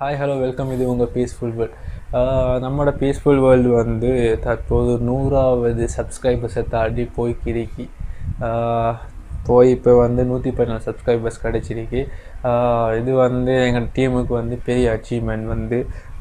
hi hello welcome இது உங்கள் peaceful world நம்மளோட பீஸ்ஃபுல் வேர்ல்டு வந்து தற்போது நூறாவது சப்ஸ்கிரைபர்ஸை தாண்டி போய் கிறுக்கி ஆஹ் போய் இப்போ வந்து நூற்றி பதினாலு சப்ஸ்கிரைபர்ஸ் கிடச்சிருக்கு இது வந்து எங்கள் டீமுக்கு வந்து பெரிய அச்சீவ்மெண்ட் வந்து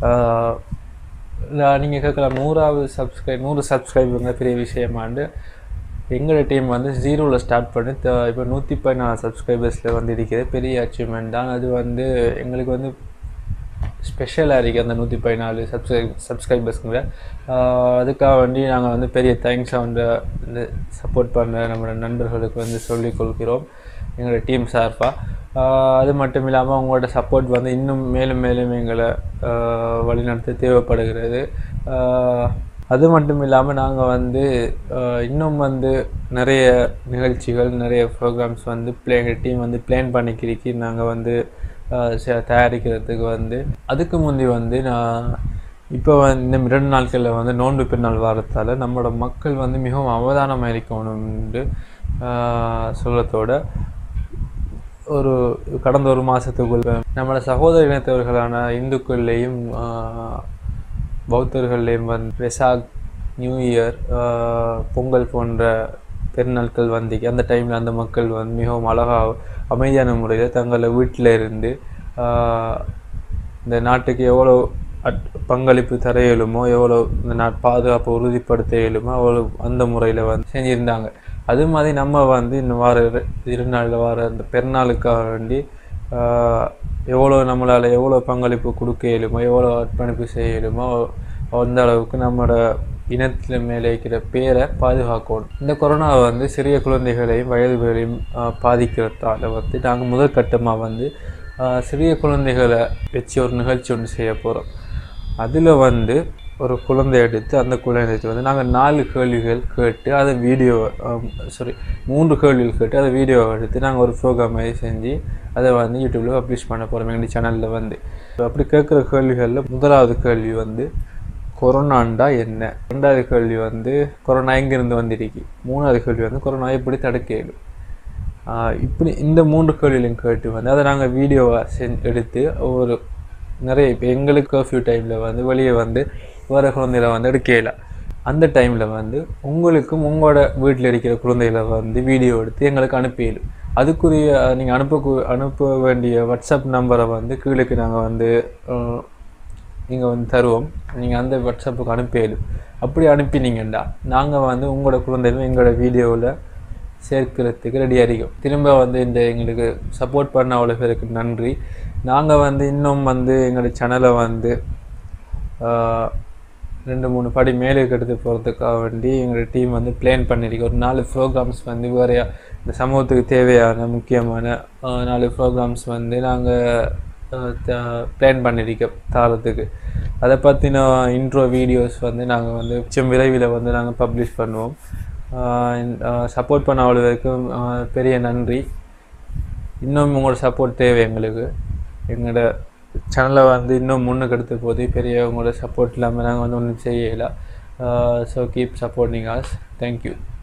நீங்கள் கேட்கலாம் நூறாவது சப்ஸ்கிரைப் நூறு சப்ஸ்கிரைபருங்க பெரிய விஷயமாண்டு எங்களோட டீம் வந்து ஜீரோவில் ஸ்டார்ட் பண்ணி த- இப்போ நூற்றி பதினாலு சப்ஸ்கிரைபர்ஸில் வந்து இருக்கிறது பெரிய அச்சீவ்மெண்ட் தான் அது வந்து எங்களுக்கு வந்து ஸ்பெஷலாக இருக்குது அந்த நூற்றி பதினாலு சப்ஸ்கிரைப் சப்ஸ்கிரைபர்ஸுங்கிற அதுக்காக வேண்டி நாங்கள் வந்து பெரிய தேங்க்ஸை வந்து இந்த சப்போர்ட் பண்ண நம்மளோட நண்பர்களுக்கு வந்து சொல்லிக் கொள்கிறோம் எங்களோட டீம் சார்பாக அது மட்டும் இல்லாமல் உங்களோட சப்போர்ட் வந்து இன்னும் மேலும் மேலும் எங்களை ஆஹ் வழிநடத்த தேவைப்படுகிறது ஆஹ் அது மட்டும் இல்லாமல் நாங்கள் வந்து ஆஹ் இன்னும் வந்து நிறைய நிகழ்ச்சிகள் நிறைய ப்ரோக்ராம்ஸ் வந்து பிளே எங்கள் டீம் வந்து பிளான் பண்ணிக்கிறக்கி நாங்கள் வந்து ஆஹ் ச- தயாரிக்கிறதுக்கு வந்து அதுக்கு முந்தி வந்து நான் இப்போ வந்து இந்த ரெண்டு நாட்களில் வந்து நோன்பு பெருநாள் வாரத்தால் நம்மளோட மக்கள் வந்து மிகவும் அவதானமாக இருக்கணும்னு ஆஹ் சொல்லத்தோட ஒரு கடந்த ஒரு மாதத்துக்குள்ள நம்மளோட சகோதர இனத்தவர்களான இந்துக்கள்லேயும் ஆஹ், பௌத்தர்கள்லேயும் வந்து வெசாக் நியூ இயர் ஆஹ், பொங்கல் போன்ற பெருநாட்கள் வந்து அந்த டைமில் அந்த மக்கள் வந்து மிகவும் அழகாக அமைதியான முறையில் தங்களை வீட்டில் இருந்து ஆஹ், இந்த நாட்டுக்கு எவ்வளோ அட் பங்களிப்பு தர இயலுமோ எவ்வளோ இந்த நாட் பாதுகாப்பை உறுதிப்படுத்த இயலுமோ அவ்வளோ அந்த முறையில் வந்து செஞ்சுருந்தாங்க அது மாதிரி நம்ம வந்து இந்த வார இரு- இரு நாளில் வார இந்த பெருநாளுக்காக வேண்டி ஆஹ், எவ்வளோ நம்மளால் எவ்வளோ பங்களிப்பு கொடுக்க இயலுமோ எவ்வளோ அர்ப்பணிப்பு செய்ய இயலுமோ அந்த அளவுக்கு நம்மளோட இனத்தில் மேலே இருக்கிற பேரை பாதுகாக்கணும் இந்த கொரோனா வந்து சிறிய குழந்தைகளையும் வயதுகளையும் ஆஹ், பாதிக்கிறதால வந்து நாங்கள் முதல் கட்டமாக வந்து ஆஹ், சிறிய குழந்தைகளை வச்சு ஒரு நிகழ்ச்சி ஒன்று செய்ய போகிறோம் அதில் வந்து ஒரு குழந்தை எடுத்து அந்த குழந்தைக்கு வந்து நாங்கள் நாலு கேள்விகள் கேட்டு அதை வீடியோ சாரி மூன்று கேள்விகள் கேட்டு அதை வீடியோ எடுத்து நாங்கள் ஒரு ப்ரோக்ராம் மாதிரி செஞ்சு அதை வந்து யூடியூப்பில் பப்ளிஷ் பண்ண போகிறோம் எங்கள் சேனலில் வந்து அப்படி கேட்குற கேள்விகளில் முதலாவது கேள்வி வந்து கொரோனாண்டா என்ன ரெண்டாவது கேள்வி வந்து கொரோனா எங்கேருந்து வந்திருக்கு மூணாவது கேள்வி வந்து கொரோனா எப்படி தடுக்க இயலும் ஆஹ் இப்படி இந்த மூன்று கேள்விகளையும் கேட்டு வந்து அதை நாங்கள் வீடியோவாக செஞ் எடுத்து ஒரு நிறைய இப்போ எங்களுக்கு கர்ஃப்யூ டைமில் வந்து வெளியே வந்து வேறு குழந்தைகளை வந்து எடுக்கல அந்த டைமில் வந்து உங்களுக்கும் உங்களோட வீட்டில் இருக்கிற குழந்தைகளை வந்து வீடியோ எடுத்து எங்களுக்கு அனுப்பிடும் அதுக்குரிய நீங்கள் அனுப்ப அனுப்ப வேண்டிய வாட்ஸ்அப் நம்பரை வந்து கீழேக்கு நாங்கள் வந்து நீங்கள் வந்து தருவோம் நீங்கள் அந்த வாட்ஸ்அப்புக்கு அனுப்பிடும் அப்படி அனுப்பினீங்கண்டா நாங்கள் வந்து உங்களோட குழந்தைகளும் எங்களோட வீடியோவில் சேர்க்கிறதுக்கு ரெடியாக இருக்கோம் திரும்ப வந்து இந்த எங்களுக்கு சப்போர்ட் பண்ண அவ்வளோ பேருக்கு நன்றி நாங்கள் வந்து இன்னும் வந்து எங்களோட சேனலை வந்து ஆஹ், ரெண்டு மூணு படி மேலே எடுத்து போகிறதுக்காக வேண்டி எங்களோட டீம் வந்து பிளான் பண்ணியிருக்கு ஒரு நாலு ப்ரோக்ராம்ஸ் வந்து வேறையா இந்த சமூகத்துக்கு தேவையான முக்கியமான ஆஹ், நாலு ப்ரோக்ராம்ஸ் வந்து நாங்கள் பிளான் பண்ணியிருக்கோம் தாரத்துக்கு அதை பற்றின இன்ட்ரோ வீடியோஸ் வந்து நாங்கள் வந்து மிச்சம் விரைவில் வந்து நாங்கள் பப்ளிஷ் பண்ணுவோம் சப்போர்ட் பண்ண அவ்வளோ வரைக்கும் ஆஹ், பெரிய நன்றி இன்னும் உங்களோட சப்போர்ட் தேவை எங்களுக்கு எங்களோட சேனலை வந்து இன்னும் முன்னுக்கு எடுத்து போது பெரிய உங்களோட சப்போர்ட் இல்லாமல் நாங்கள் வந்து ஒன்றும் செய்யலை so keep supporting us thank you